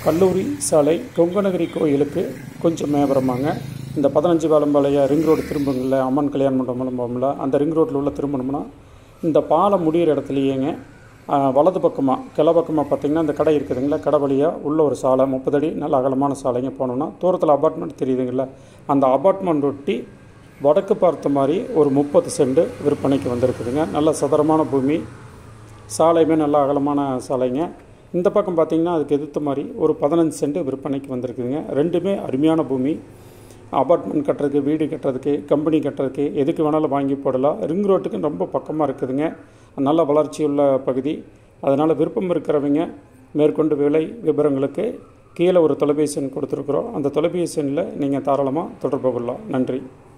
கல்லூரி சாலை கொங்கநகிரி கோயிலுக்கு கொஞ்சம் மேபுறமாங்க இந்த பதினஞ்சு பாலம்பாளைய ரிங் ரோடு திரும்புங்கள்ல அம்மன் கல்யாண மண்டபம் போகும்ல அந்த ரிங் ரோட்டில் உள்ள திரும்பணும்னா இந்த பாலம் முடியிற இடத்துலையேங்க ஆ, வலது பக்கமாக கிள பக்கமாக பார்த்தீங்கன்னா இந்த கடை இருக்குதுங்களா கடை வழியாக உள்ள ஒரு சாலை முப்பது அடி நல்ல அகலமான சாலைங்க போனோம்னா தூரத்தில் அபார்ட்மெண்ட் தெரியுதுங்களா அந்த அபார்ட்மெண்ட் ஒட்டி வடக்கு பார்த்த மாதிரி ஒரு முப்பது சென்ட் விற்பனைக்கு வந்திருக்குதுங்க நல்ல சதுரமான பூமி சாலையுமே நல்ல அகலமான சாலைங்க இந்த பக்கம் பார்த்தீங்கன்னா அதுக்கு எதிர்த்த மாதிரி ஒரு பதினஞ்சு சென்ட் விற்பனைக்கு வந்திருக்குதுங்க ரெண்டுமே அருமையான பூமி அபார்ட்மெண்ட் கட்டுறதுக்கு வீடு கட்டுறதுக்கு கம்பெனி கட்டுறதுக்கு எதுக்கு வேணாலும் வாங்கி போடலாம் ரிங் ரோட்டுக்கு ரொம்ப பக்கமாக இருக்குதுங்க நல்ல வளர்ச்சியுள்ள பகுதி அதனால் விருப்பம் இருக்கிறவங்க மேற்கொண்டு விலை விவரங்களுக்கு கீழே ஒரு தொலைபேசி எண் கொடுத்துருக்குறோம் அந்த தொலைபேசி எண்ணில் நீங்கள் தாராளமாக தொடர்பு கொள்ளலாம் நன்றி